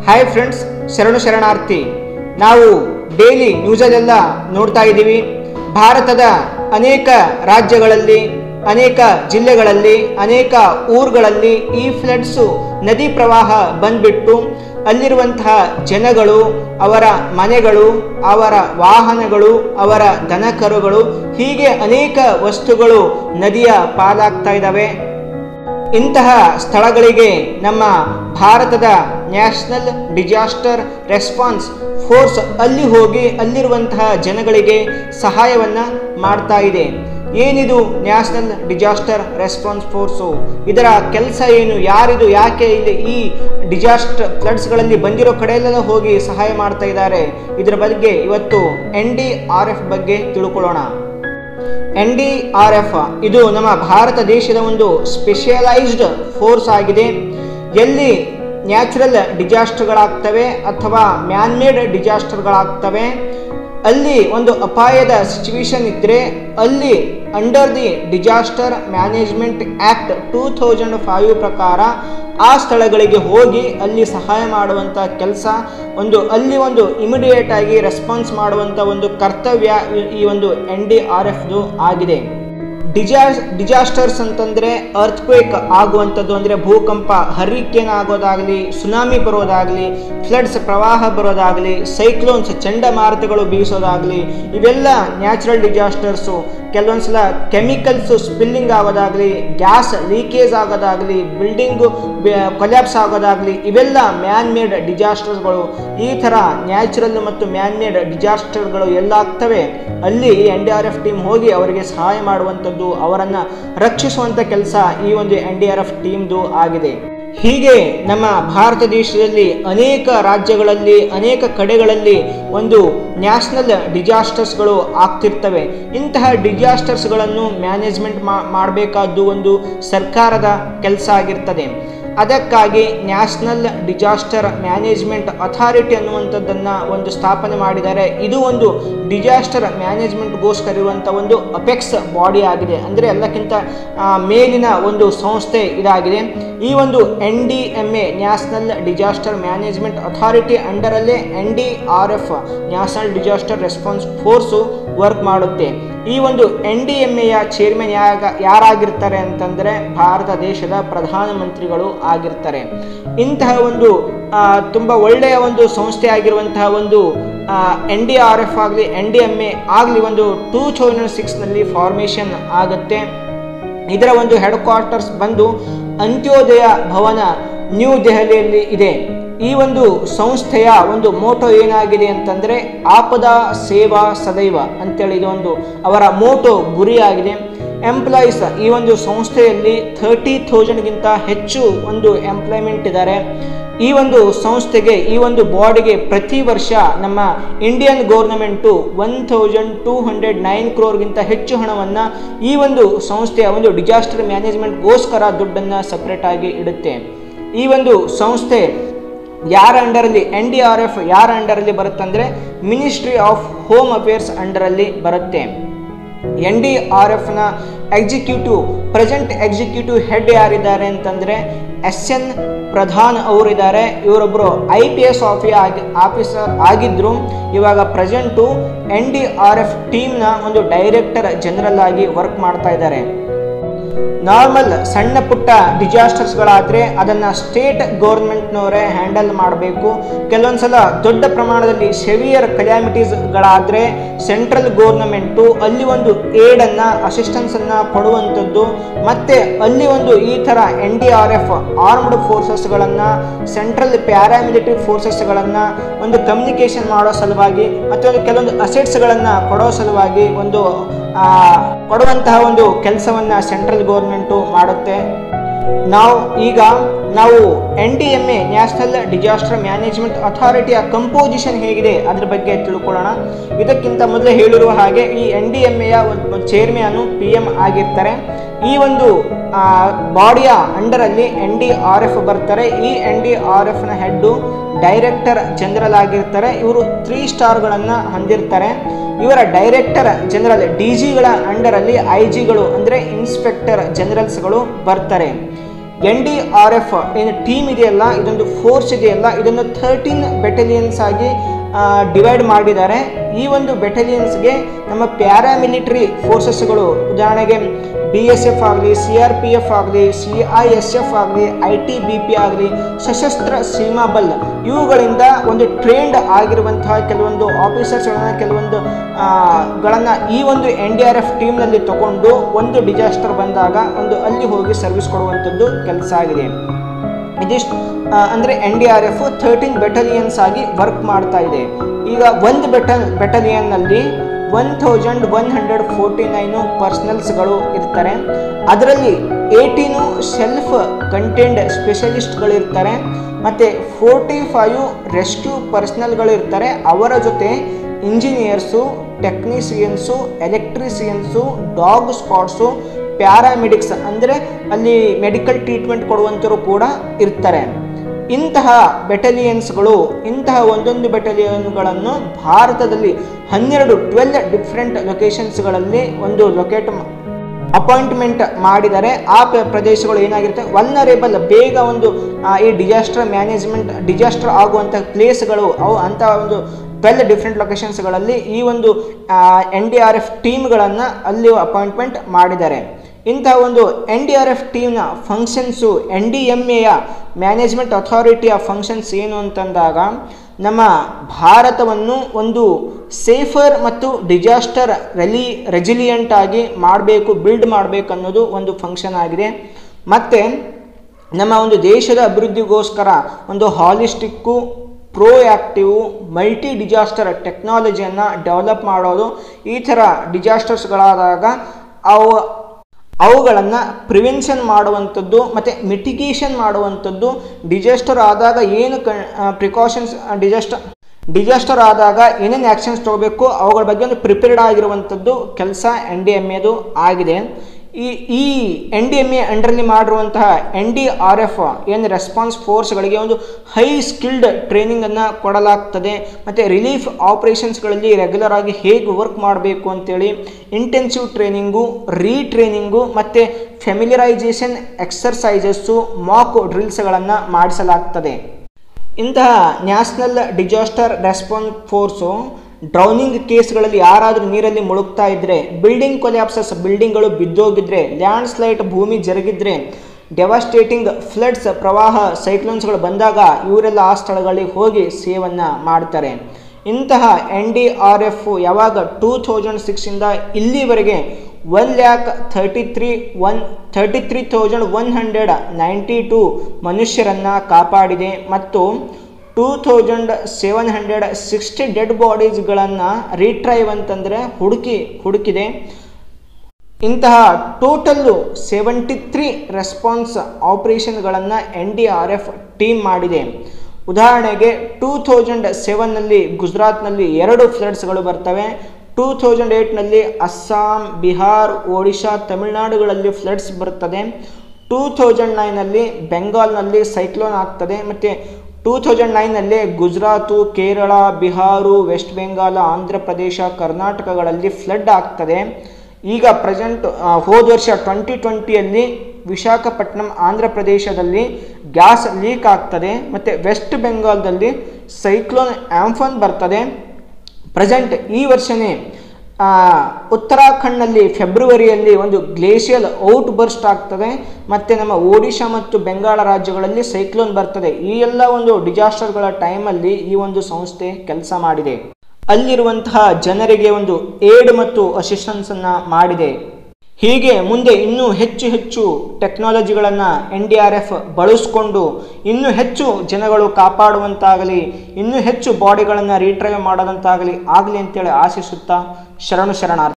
hi friends ಶರಣು ಶರಣಾರ್ಥಿ ನಾವು ಡೈಲಿ ನ್ಯೂಸಲ್ಲೆಲ್ಲ ನೋಡ್ತಾ ಇದ್ದೀವಿ ಭಾರತದ ಅನೇಕ ರಾಜ್ಯಗಳಲ್ಲಿ ಅನೇಕ ಜಿಲ್ಲೆಗಳಲ್ಲಿ ಅನೇಕ ಊರುಗಳಲ್ಲಿ ಈ ಫ್ಲಡ್ಸು ನದಿ ಪ್ರವಾಹ ಬಂದ್ಬಿಟ್ಟು ಅಲ್ಲಿರುವಂತಹ ಜನಗಳು ಅವರ ಮನೆಗಳು ಅವರ ವಾಹನಗಳು ಅವರ ದನಕರುಗಳು ಹೀಗೆ ಅನೇಕ ವಸ್ತುಗಳು ನದಿಯ ಪಾಲಾಗ್ತಾ ಇದ್ದಾವೆ ಇಂತಹ ಸ್ಥಳಗಳಿಗೆ ನಮ್ಮ ಭಾರತದ ನ್ಯಾಷನಲ್ ಡಿಸಾಸ್ಟರ್ ರೆಸ್ಪಾನ್ಸ್ ಫೋರ್ಸ್ ಅಲ್ಲಿ ಹೋಗಿ ಅಲ್ಲಿರುವಂತಹ ಜನಗಳಿಗೆ ಸಹಾಯವನ್ನು ಮಾಡ್ತಾ ಇದೆ ಏನಿದು ನ್ಯಾಷನಲ್ ಡಿಸಾಸ್ಟರ್ ರೆಸ್ಪಾನ್ಸ್ ಫೋರ್ಸು ಇದರ ಕೆಲಸ ಏನು ಯಾರಿದು ಯಾಕೆ ಇಲ್ಲಿ ಈ ಡಿಸಾಸ್ಟರ್ ಫ್ಲಡ್ಸ್ಗಳಲ್ಲಿ ಬಂದಿರೋ ಕಡೆಯಲ್ಲೆಲ್ಲ ಹೋಗಿ ಸಹಾಯ ಮಾಡ್ತಾ ಇದ್ದಾರೆ ಇದರ ಬಗ್ಗೆ ಇವತ್ತು ಎನ್ ಡಿ ಆರ್ ಎಫ್ ಬಗ್ಗೆ ತಿಳ್ಕೊಳ್ಳೋಣ ಎನ್ ಡಿ ಆರ್ ಎಫ್ ಇದು ನಮ್ಮ ಭಾರತ ದೇಶದ ಒಂದು ಸ್ಪೆಷಲೈಸ್ಡ್ ಫೋರ್ಸ್ ಆಗಿದೆ ಎಲ್ಲಿ ನ್ಯಾಚುರಲ್ ಡಿಸಾಸ್ಟರ್ಗಳಾಗ್ತವೆ ಅಥವಾ ಮ್ಯಾನ್ಮೇಡ್ ಡಿಸಾಸ್ಟರ್ಗಳಾಗ್ತವೆ ಅಲ್ಲಿ ಒಂದು ಅಪಾಯದ ಸಿಚುವೇಶನ್ ಇದ್ದರೆ ಅಲ್ಲಿ under the disaster management act two thousand five ಪ್ರಕಾರ ಆ ಸ್ಥಳಗಳಿಗೆ ಹೋಗಿ ಅಲ್ಲಿ ಸಹಾಯ ಮಾಡುವಂಥ ಕೆಲಸ ಒಂದು ಅಲ್ಲಿ ಒಂದು ಇಮಿಡಿಯೇಟ್ ಆಗಿ ರೆಸ್ಪಾನ್ಸ್ ಮಾಡುವಂಥ ಒಂದು ಕರ್ತವ್ಯ ಈ- ಈ ಒಂದು ಎನ್ ಡಿ ಆರ್ ಎಫ್ದು ಆಗಿದೆ ಡಿಜಾಸ್ ಡಿಸಾಸ್ಟರ್ಸ್ ಅಂತಂದರೆ ಅರ್ತ್ಕ್ವೇಕ್ ಆಗುವಂಥದ್ದು ಅಂದರೆ ಭೂಕಂಪ ಹರಿಕೇನ್ ಆಗೋದಾಗಲಿ ಸುನಾಮಿ ಬರೋದಾಗಲಿ ಫ್ಲಡ್ಸ್ ಪ್ರವಾಹ ಬರೋದಾಗಲಿ ಸೈಕ್ಲೋನ್ಸ್ ಚಂಡಮಾರುತಗಳು ಬೀಸೋದಾಗಲಿ ಇವೆಲ್ಲ ನ್ಯಾಚುರಲ್ ಡಿಸಾಸ್ಟರ್ಸು ಕೆಲವೊಂದು ಸಲ ಕೆಮಿಕಲ್ಸು ಸ್ಪಿಲ್ಲಿಂಗ್ ಆಗೋದಾಗಲಿ ಗ್ಯಾಸ್ ಲೀಕೇಜ್ ಆಗೋದಾಗಲಿ ಬಿಲ್ಡಿಂಗು ಕೊಲ್ಯಾಪ್ಸ್ ಆಗೋದಾಗಲಿ ಇವೆಲ್ಲ ಮ್ಯಾನ್ ಮೇಡ್ ಡಿಸಾಸ್ಟರ್ಸ್ಗಳು ಈ ಥರ ನ್ಯಾಚುರಲ್ ಮತ್ತು ಮ್ಯಾನ್ ಮೇಡ್ ಡಿಸಾಸ್ಟರ್ಗಳು ಎಲ್ಲ ಆಗ್ತವೆ ಅಲ್ಲಿ N D R F team ಹೋಗಿ ಅವರಿಗೆ ಸಹಾಯ ಮಾಡುವಂಥದ್ದು ಅವರನ್ನು ರಕ್ಷಿಸುವಂಥ ಕೆಲಸ ಈ ಒಂದು ಎನ್ ಡಿ ಆರ್ ಎಫ್ ಟೀಮ್ದು ಆಗಿದೆ ಹೀಗೆ ನಮ್ಮ ಭಾರತ ದೇಶದಲ್ಲಿ ಅನೇಕ ರಾಜ್ಯಗಳಲ್ಲಿ ಅನೇಕ ಕಡೆಗಳಲ್ಲಿ ಒಂದು ನ್ಯಾಷನಲ್ ಡಿಸಾಸ್ಟರ್ಸ್ಗಳು ಆಗ್ತಿರ್ತವೆ ಇಂತಹ ಡಿಸಾಸ್ಟರ್ಸ್ಗಳನ್ನು ಮ್ಯಾನೇಜ್ಮೆಂಟ್ ಮಾಡಬೇಕಾದ್ದು ಒಂದು ಸರ್ಕಾರದ ಕೆಲಸ ಆಗಿರ್ತದೆ ಅದಕ್ಕಾಗಿ ನ್ಯಾಷನಲ್ ಡಿಸಾಸ್ಟರ್ ಮ್ಯಾನೇಜ್ಮೆಂಟ್ ಅಥಾರಿಟಿ ಅನ್ನುವಂಥದ್ದನ್ನು ಒಂದು ಸ್ಥಾಪನೆ ಮಾಡಿದ್ದಾರೆ ಇದು ಒಂದು ಡಿಸಾಸ್ಟರ್ ಮ್ಯಾನೇಜ್ಮೆಂಟ್ಗೋಸ್ಕರ ಇರುವಂಥ ಒಂದು ಅಪೆಕ್ಸ್ ಬಾಡಿ ಆಗಿದೆ ಅಂದರೆ ಎಲ್ಲಕ್ಕಿಂತ ಆ, ಮೇಲಿನ ಒಂದು ಸಂಸ್ಥೆ ಇದಾಗಿದೆ ಈ ಒಂದು N D M A national disaster management authority ಅಂಡರಲ್ಲೇ N D R F national disaster response force work ಮಾಡುತ್ತೆ ಈ ಒಂದು ಎನ್ ಡಿ ಎಮ್ ಎಯ ಚೇರ್ಮನ್ ಯಾಗ ಯಾರಾಗಿರ್ತಾರೆ ಅಂತಂದರೆ ಭಾರತ ದೇಶದ ಪ್ರಧಾನಮಂತ್ರಿಗಳು ಆಗಿರ್ತಾರೆ ಇಂತಹ ಒಂದು ಆ, ತುಂಬ ಒಳ್ಳೆಯ ಒಂದು ಸಂಸ್ಥೆ ಆಗಿರುವಂತಹ ಒಂದು ಎನ್ ಡಿ ಆರ್ ಎಫ್ ಆಗಲಿ ಎನ್ ಡಿ ಎಮ್ ಎ ಆಗಲಿ ಒಂದು ಟೂ ತೌಸಂಡ್ ಸಿಕ್ಸ್ನಲ್ಲಿ ಫಾರ್ಮೇಷನ್ ಆಗುತ್ತೆ ಇದರ ಒಂದು ಹೆಡ್ ಕ್ವಾರ್ಟರ್ಸ್ ಬಂದು ಅಂತ್ಯೋದಯ ಭವನ ನ್ಯೂ ದೆಹಲಿಯಲ್ಲಿ ಇದೆ ಈ ಒಂದು ಸಂಸ್ಥೆಯ ಒಂದು ಮೋಟೋ ಏನಾಗಿದೆ ಅಂತಂದರೆ ಆಪದ ಸೇವಾ ಸದೈವ ಅಂತೇಳಿ ಇದೊಂದು ಅವರ ಮೋಟೋ ಗುರಿಯಾಗಿದೆ ಎಂಪ್ಲಾಯೀಸ್ ಈ ಒಂದು ಸಂಸ್ಥೆಯಲ್ಲಿ ಥರ್ಟಿ ಥೌಸಂಡ್ಗಿಂತ ಹೆಚ್ಚು ಒಂದು ಎಂಪ್ಲಾಯ್ಮೆಂಟ್ ಇದ್ದಾರೆ ಈ ಒಂದು ಸಂಸ್ಥೆಗೆ ಈ ಒಂದು ಬಾಡಿಗೆ ಪ್ರತಿ ವರ್ಷ ನಮ್ಮ Indian government one thousand two hundred nine ಕ್ರೋರ್ಗಿಂತ ಹೆಚ್ಚು ಹಣವನ್ನು ಈ ಒಂದು ಸಂಸ್ಥೆಯ ಒಂದು ಡಿಸಾಸ್ಟರ್ ಮ್ಯಾನೇಜ್ಮೆಂಟ್ಗೋಸ್ಕರ ದುಡ್ಡನ್ನು ಸಪ್ರೇಟಾಗಿ ಇಡುತ್ತೆ ಈ ಒಂದು ಸಂಸ್ಥೆ ಯಾರ ಅಂಡರಲ್ಲಿ ಎನ್ ಡಿ ಆರ್ ಎಫ್ ಯಾರ ಅಂಡರಲ್ಲಿ ಬರುತ್ತಂದರೆ ಮಿನಿಸ್ಟ್ರಿ ಆಫ್ ಹೋಮ್ ಅಫೇರ್ಸ್ ಅಂಡರಲ್ಲಿ ಬರುತ್ತೆ ಎನ್ ಡಿ ಆರ್ ಎಫ್ನ ಎಕ್ಸಿಕ್ಯೂಟಿವ್ ಪ್ರೆಸೆಂಟ್ ಎಕ್ಸಿಕ್ಯೂಟಿವ್ ಹೆಡ್ ಯಾರಿದ್ದಾರೆ ಅಂತಂದರೆ ಎಸ್ ಎನ್ ಪ್ರಧಾನ್ ಅವರಿದ್ದಾರೆ ಇವರೊಬ್ಬರು ಐ ಪಿ ಎಸ್ ಆಫಿ ಆಗಿ ಆಫೀಸರ್ ಆಗಿದ್ದರು ಇವಾಗ present N D R F ಟೀಮ್ನ ಒಂದು ಡೈರೆಕ್ಟರ್ ಜನರಲ್ ಆಗಿ ವರ್ಕ್ ಮಾಡ್ತಾ ಇದ್ದಾರೆ ನಾರ್ಮಲ್ ಸಣ್ಣ ಪುಟ್ಟ ಡಿಸಾಸ್ಟರ್ಸ್ಗಳಾದರೆ ಅದನ್ನು ಸ್ಟೇಟ್ ಗೌರ್ಮೆಂಟ್ನವರೇ ಹ್ಯಾಂಡಲ್ ಮಾಡಬೇಕು ಕೆಲವೊಂದು ಸಲ ದೊಡ್ಡ ಪ್ರಮಾಣದಲ್ಲಿ ಸೆವಿಯರ್ ಕಲ್ಯಾಮಿಟೀಸ್ಗಳಾದರೆ ಸೆಂಟ್ರಲ್ ಗೌರ್ನಮೆಂಟು ಅಲ್ಲಿ ಒಂದು ಏಡನ್ನು ಅಸಿಸ್ಟೆನ್ಸನ್ನು ಕೊಡುವಂಥದ್ದು ಮತ್ತು ಅಲ್ಲಿ ಒಂದು ಈ ಥರ N D R F armed ಫೋರ್ಸಸ್ಗಳನ್ನು ಸೆಂಟ್ರಲ್ ಪ್ಯಾರಾಮಿಲಿಟರಿ ಫೋರ್ಸಸ್ಗಳನ್ನು ಒಂದು ಕಮ್ಯುನಿಕೇಷನ್ ಮಾಡೋ ಸಲುವಾಗಿ ಮತ್ತು ಒಂದು ಕೆಲವೊಂದು ಅಸೆಟ್ಸ್ಗಳನ್ನು ಕೊಡೋ ಸಲುವಾಗಿ ಒಂದು ಆ, ಕೊಡುವಂತಹ ಒಂದು ಕೆಲಸವನ್ನು ಸೆಂಟ್ರಲ್ ಗೌರ್ಮೆಂಟು ಮಾಡುತ್ತೆ ನಾವು ಈಗ ನಾವು N D M A national disaster management ಅಥಾರಿಟಿಯ ಕಂಪೋಸಿಷನ್ ಹೇಗಿದೆ ಅದ್ರ ಬಗ್ಗೆ ತಿಳ್ಕೊಳ್ಳೋಣ ಇದಕ್ಕಿಂತ ಮೊದಲೇ ಹೇಳಿರುವ ಹಾಗೆ ಈ ಎನ್ ಡಿ ಎಮ್ ಎಯ ಒಂದು ಚೇರ್ಮನ್ನು ಪಿ ಎಮ್ ಆಗಿರ್ತಾರೆ ಈ ಒಂದು ಬಾಡಿಯ ಅಂಡರಲ್ಲಿ ಎನ್ ಡಿ ಆರ್ ಎಫ್ ಬರ್ತಾರೆ ಈ ಎನ್ ಡಿ ಆರ್ ಎಫ್ನ ಹೆಡ್ಡು ಡೈರೆಕ್ಟರ್ ಜನರಲ್ ಆಗಿರ್ತಾರೆ ಇವರು ತ್ರೀ ಸ್ಟಾರ್ಗಳನ್ನು ಹೊಂದಿರ್ತಾರೆ ಇವರ ಡೈರೆಕ್ಟರ್ ಜನರಲ್ ಡಿ ಜಿಗಳ ಅಂಡರಲ್ಲಿ ಐ ಜಿಗಳು ಅಂದರೆ ಇನ್ಸ್ಪೆಕ್ಟರ್ ಜನರಲ್ಸ್ಗಳು ಬರ್ತಾರೆ ಎನ್ ಡಿ ಆರ್ ಎಫ್ ಏನು ಟೀಮ್ ಇದೆಯಲ್ಲ ಇದೊಂದು ಫೋರ್ಸ್ ಇದೆಯಲ್ಲ ಇದನ್ನು ಥರ್ಟೀನ್ ಬೆಟಲಿಯನ್ಸ್ ಆಗಿ ಡಿವೈಡ್ ಮಾಡಿದ್ದಾರೆ ಈ ಒಂದು ಬೆಟಲಿಯನ್ಸ್ಗೆ ನಮ್ಮ ಪ್ಯಾರಾಮಿಲಿಟರಿ ಫೋರ್ಸಸ್ಗಳು ಉದಾಹರಣೆಗೆ ಬಿ ಎಸ್ ಎಫ್ ಆಗಲಿ ಸಿ ಆರ್ ಪಿ ಎಫ್ ಆಗಲಿ ಸಿ ಐ ಎಸ್ ಎಫ್ ಆಗಲಿ ಐ ಟಿ ಬಿ ಪಿ ಆಗಲಿ ಸಶಸ್ತ್ರ ಸೀಮಾ ಬಲ್ ಇವುಗಳಿಂದ ಒಂದು ಟ್ರೈನ್ಡ್ ಆಗಿರುವಂತಹ ಕೆಲವೊಂದು ಆಫೀಸರ್ಸ್ಗಳನ್ನ ಕೆಲವೊಂದು ಗಳನ್ನು ಈ ಒಂದು ಎನ್ ಡಿ ಆರ್ ಎಫ್ ಟೀಮ್ನಲ್ಲಿ ತಗೊಂಡು ಒಂದು ಡಿಸಾಸ್ಟರ್ ಬಂದಾಗ ಒಂದು ಅಲ್ಲಿ ಹೋಗಿ ಸರ್ವಿಸ್ ಕೊಡುವಂಥದ್ದು ಕೆಲಸ ಆಗಿದೆ ಇದಿಷ್ಟು ಅಂದರೆ N D R F thirteen battalions ಆಗಿ ವರ್ಕ್ ಮಾಡ್ತಾ ಇದೆ ಈಗ ಒಂದು ಬೆಟಲ್ ಬೆಟಲಿಯನ್ನಲ್ಲಿ one thousand one hundred forty nine ಪರ್ಸನಲ್ಸ್ಗಳು ಇರ್ತಾರೆ ಅದರಲ್ಲಿ ಏಯ್ಟೀನು ಸೆಲ್ಫ್ ಕಂಟೆಂಡ್ ಸ್ಪೆಷಲಿಸ್ಟ್ಗಳು ಇರ್ತಾರೆ ಮತ್ತು ಫೋರ್ಟಿ ಫೈವ್ ರೆಸ್ಕ್ಯೂ ಪರ್ಸನಲ್ಗಳು ಇರ್ತಾರೆ ಅವರ ಜೊತೆ engineers technicians electricians dog spots paramedics ಅಂದರೆ ಅಲ್ಲಿ ಮೆಡಿಕಲ್ ಟ್ರೀಟ್ಮೆಂಟ್ ಕೊಡುವಂಥವರು ಕೂಡ ಇರ್ತಾರೆ ಇಂತಹ ಬೆಟಲಿಯನ್ಸ್ಗಳು ಇಂತಹ ಒಂದೊಂದು ಬೆಟಲಿಯನ್ಗಳನ್ನು ಭಾರತದಲ್ಲಿ ಹನ್ನೆರಡು ಟ್ವೆಲ್ ಡಿಫ್ರೆಂಟ್ ಲೊಕೇಶನ್ಸ್ಗಳಲ್ಲಿ ಒಂದು ಲೊಕೇಟ್ ಅಪಾಯಿಂಟ್ಮೆಂಟ್ ಮಾಡಿದರೆ ಆ ಪ್ರ- ಪ್ರದೇಶಗಳು ಏನಾಗಿರುತ್ತೆ ವಲ್ನರೇಬಲ್ ಬೇಗ ಒಂದು ಆ, ಈ ಡಿಸಾಸ್ಟರ್ ಮ್ಯಾನೇಜ್ಮೆಂಟ್ ಡಿಸಾಸ್ಟರ್ ಆಗುವಂಥ ಪ್ಲೇಸ್ಗಳು ಅವು ಅಂಥ ಒಂದು ಟ್ವೆಲ್ ಡಿಫ್ರೆಂಟ್ ಲೊಕೇಶನ್ಸ್ಗಳಲ್ಲಿ ಈ ಒಂದು ಎನ್ ಡಿ ಆರ್ ಎಫ್ ಟೀಮ್ಗಳನ್ನು ಅಲ್ಲಿ ಅಪಾಯಿಂಟ್ಮೆಂಟ್ ಮಾಡಿದ್ದಾರೆ ಇಂತಹ ಒಂದು ಎನ್ ಡಿ ಆರ್ ಎಫ್ ಟೀಮ್ನ ಫಂಕ್ಷನ್ಸು ಎನ್ ಡಿ ಎಮ್ ಎಯ ಮ್ಯಾನೇಜ್ಮೆಂಟ್ ಅಥಾರಿಟಿಯ ಫಂಕ್ಷನ್ಸ್ ಏನು ಅಂತಂದಾಗ ನಮ್ಮ ಭಾರತವನ್ನು ಒಂದು ಸೇಫರ್ ಮತ್ತು ಡಿಸಾಸ್ಟರ್ ರೆಲಿ ರೆಜಿಲಿಯಂಟ್ ಆಗಿ ಮಾಡಬೇಕು ಬಿಲ್ಡ್ ಮಾಡಬೇಕು ಅನ್ನೋದು ಒಂದು ಫಂಕ್ಷನ್ ಆಗಿದೆ ಮತ್ತು ನಮ್ಮ ಒಂದು ದೇಶದ ಅಭಿವೃದ್ಧಿಗೋಸ್ಕರ ಒಂದು holistic proactive multi disaster ಟೆಕ್ನಾಲಜಿಯನ್ನು ಡೆವಲಪ್ ಮಾಡೋದು ಈ ಥರ ಡಿಸಾಸ್ಟರ್ಸ್ಗಳಾದಾಗ ಅವು ಅವುಗಳನ್ನು ಪ್ರಿವೆನ್ಷನ್ ಮಾಡುವಂಥದ್ದು ಮತ್ತು ಮಿಟಿಗೇಷನ್ ಮಾಡುವಂಥದ್ದು ಡಿಸಾಸ್ಟರ್ ಆದಾಗ ಏನು ಕ ಪ್ರಿಕಾಷನ್ಸ್ ಡಿಸಾಸ್ಟರ್ ಡಿಸಾಸ್ಟರ್ ಆದಾಗ ಏನೇನು ಆ್ಯಕ್ಷನ್ಸ್ ತೊಗೋಬೇಕು ಅವುಗಳ ಬಗ್ಗೆ ಒಂದು ಪ್ರಿಪೇರ್ಡ್ ಆಗಿರುವಂಥದ್ದು ಕೆಲಸ ಎನ್ ಡಿ ಎಮ್ ಎದು ಆಗಿದೆ ಈ ಈ ಎನ್ ಡಿ ಎಮ್ ಎ ಅಂಡರ್ಲಿ ಮಾಡಿರುವಂತಹ ಎನ್ ಡಿ ಆರ್ ಎಫ್ ಏನು ರೆಸ್ಪಾನ್ಸ್ ಫೋರ್ಸ್ಗಳಿಗೆ ಒಂದು ಹೈ ಸ್ಕಿಲ್ಡ್ ಟ್ರೈನಿಂಗನ್ನು ಕೊಡಲಾಗ್ತದೆ ಮತ್ತು ರಿಲೀಫ್ ಆಪರೇಷನ್ಸ್ಗಳಲ್ಲಿ ರೆಗ್ಯುಲರ್ ಆಗಿ ಹೇಗೆ ವರ್ಕ್ ಮಾಡಬೇಕು ಅಂತೇಳಿ ಇಂಟೆನ್ಸಿವ್ ಟ್ರೈನಿಂಗು ರೀಟ್ರೈನಿಂಗು ಮತ್ತು ಫೆಮಿಲಿಯರೈಸೇಷನ್ ಎಕ್ಸರ್ಸೈಸಸ್ಸು ಮಾಕ್ ಡ್ರಿಲ್ಸ್ಗಳನ್ನು ಮಾಡಿಸಲಾಗ್ತದೆ ಇಂತಹ national disaster response force drowning ಕೇಸ್ಗಳಲ್ಲಿ ಯಾರಾದರೂ ನೀರಲ್ಲಿ ಮುಳುಗ್ತಾ ಇದ್ದರೆ ಬಿಲ್ಡಿಂಗ್ ಕೊಲ್ಯಾಪ್ಸಸ್ ಬಿಲ್ಡಿಂಗ್ಗಳು ಬಿದ್ದೋಗಿದ್ರೆ ಲ್ಯಾಂಡ್ ಸ್ಲೈಡ್ ಭೂಮಿ ಜರುಗಿದ್ರೆ ಡೆವಾಸ್ಟೇಟಿಂಗ್ ಫ್ಲಡ್ಸ್ ಪ್ರವಾಹ ಸೈಕ್ಲೋನ್ಸ್ಗಳು ಬಂದಾಗ ಇವರೆಲ್ಲ ಆ ಸ್ಥಳಗಳಿಗೆ ಹೋಗಿ ಸೇವನ್ನು ಮಾಡ್ತಾರೆ ಇಂತಹ ಎನ್ ಡಿ ಆರ್ ಎಫ್ ಯಾವಾಗ ಟೂ ಥೌಸಂಡ್ ಸಿಕ್ಸಿಂದ ಇಲ್ಲಿವರೆಗೆ one lakh thirty three one thirty three thousand one hundred ninety two ಮನುಷ್ಯರನ್ನು ಕಾಪಾಡಿದೆ ಮತ್ತು two thousand seven hundred sixty dead ಬಾಡೀಸ್ಗಳನ್ನು ರೀಟ್ರೈವ್ ಅಂತಂದರೆ ಹುಡುಕಿ ಹುಡುಕಿದೆ ಇಂತಹ ಟೋಟಲ್ಲು ಸೆವೆಂಟಿ ತ್ರೀ ರೆಸ್ಪಾನ್ಸ್ ಆಪರೇಷನ್ಗಳನ್ನು N D R F team ಮಾಡಿದೆ ಉದಾಹರಣೆಗೆ ಟೂ ಥೌಸಂಡ್ ಸೆವೆನ್ನಲ್ಲಿ ಗುಜರಾತ್ನಲ್ಲಿ ಎರಡು ಫ್ಲಡ್ಸ್ಗಳು ಬರ್ತವೆ ಟೂ ಥೌಸಂಡ್ ಏಯ್ಟ್ನಲ್ಲಿ ಅಸ್ಸಾಂ ಬಿಹಾರ್ ಒಡಿಶಾ ತಮಿಳುನಾಡುಗಳಲ್ಲಿ ಫ್ಲಡ್ಸ್ ಬರುತ್ತದೆ ಟೂ ಥೌಸಂಡ್ ನೈನಲ್ಲಿ ಬೆಂಗಾಲ್ನಲ್ಲಿ ಸೈಕ್ಲೋನ್ ಆಗ್ತದೆ ಮತ್ತು ಟೂ ಥೌಸಂಡ್ ನೈನಲ್ಲಿ ಗುಜರಾತು ಕೇರಳ ಬಿಹಾರು ವೆಸ್ಟ್ ಬೆಂಗಾಲ ಆಂಧ್ರ ಪ್ರದೇಶ ಕರ್ನಾಟಕಗಳಲ್ಲಿ ಫ್ಲಡ್ ಆಗ್ತದೆ ಈಗ ಪ್ರೆಸೆಂಟ್ ಹೋದ ವರ್ಷ ಟ್ವೆಂಟಿ ಟ್ವೆಂಟಿಯಲ್ಲಿ ವಿಶಾಖಪಟ್ಟಣಂ ಆಂಧ್ರ ಪ್ರದೇಶದಲ್ಲಿ ಗ್ಯಾಸ್ ಲೀಕ್ ಆಗ್ತದೆ ಮತ್ತು ವೆಸ್ಟ್ ಬೆಂಗಾಲ್ದಲ್ಲಿ ಸೈಕ್ಲೋನ್ ಆಂಫನ್ ಬರ್ತದೆ ಪ್ರೆಸೆಂಟ್ ಈ ವರ್ಷನೇ ಆ, ಉತ್ತರಾಖಂಡ್ನಲ್ಲಿ ಫೆಬ್ರವರಿಯಲ್ಲಿ ಒಂದು ಗ್ಲೇಷಿಯಲ್ ಔಟ್ ಬರ್ಸ್ಟ್ ಆಗ್ತದೆ ಮತ್ತು ನಮ್ಮ ಒಡಿಶಾ ಮತ್ತು ಬೆಂಗಾಳ ರಾಜ್ಯಗಳಲ್ಲಿ ಸೈಕ್ಲೋನ್ ಬರ್ತದೆ ಈ ಎಲ್ಲ ಒಂದು ಡಿಸಾಸ್ಟರ್ಗಳ ಟೈಮಲ್ಲಿ ಈ ಒಂದು ಸಂಸ್ಥೆ ಕೆಲಸ ಮಾಡಿದೆ ಅಲ್ಲಿರುವಂತಹ ಜನರಿಗೆ ಒಂದು ಏಡ್ ಮತ್ತು ಅಸಿಸ್ಟೆನ್ಸನ್ನು ಮಾಡಿದೆ ಹೀಗೆ ಮುಂದೆ ಇನ್ನೂ ಹೆಚ್ಚು ಹೆಚ್ಚು ಟೆಕ್ನಾಲಜಿಗಳನ್ನು ಎನ್ ಡಿ ಆರ್ ಎಫ್ ಬಳಸ್ಕೊಂಡು ಇನ್ನೂ ಹೆಚ್ಚು ಜನಗಳು ಕಾಪಾಡುವಂತಾಗಲಿ ಇನ್ನೂ ಹೆಚ್ಚು ಬಾಡಿಗಳನ್ನು ರೀಟ್ರೈವ್ ಮಾಡೋದಂತಾಗಲಿ ಆಗಲಿ ಅಂತೇಳಿ ಆಶಿಸುತ್ತಾ ಶರಣು ಶರಣಾರ್ಥಿ